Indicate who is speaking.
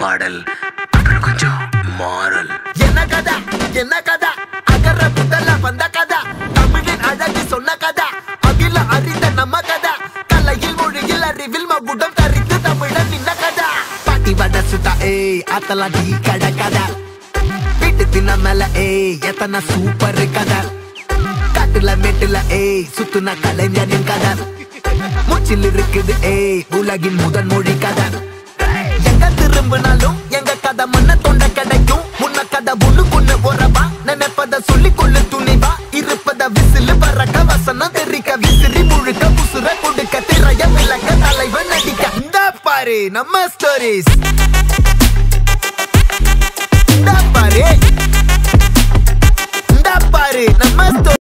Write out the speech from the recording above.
Speaker 1: பாடல் அப்புறம் கொஞ்சம் மாறல்
Speaker 2: என்ன கதை என்ன கதை அகர முதல்ல வந்த கதை தமிழின் அழகு சொன்ன கதை அகில அறிந்த நம்ம கதை கலையில் மொழியில் அறிவில் மகுடம் தரித்து தமிழன் நின்ன கதை பாட்டி வட சுத்தா ஏய் அத்தலாம் டீ கடை கதை வீட்டு தின்ன மேல ஏய் எத்தனை சூப்பர் கதை காட்டுல மேட்டுல ஏய் சுத்துன கலைஞனின் கதை மூச்சில் இருக்குது ஏய் உலகின் முதன் மொழி கதை எங்க திரும்பினாலும் எங்க கதை மண்ண தொண்ட கிடைக்கும் முன்ன கதை ஒண்ணு கொண்டு போறவா நினைப்பத சொல்லி கொள்ளு துணிவா இருப்பத விசிலு பறக்க வசனம் தெரிக்க விசிறி முழுக்க புசுர கொடுக்க திரைய விளக்க தலைவன் நடிக்க இந்த பாரு நம்ம ஸ்டோரிஸ் இந்த பாரு இந்த பாரு நம்ம stories.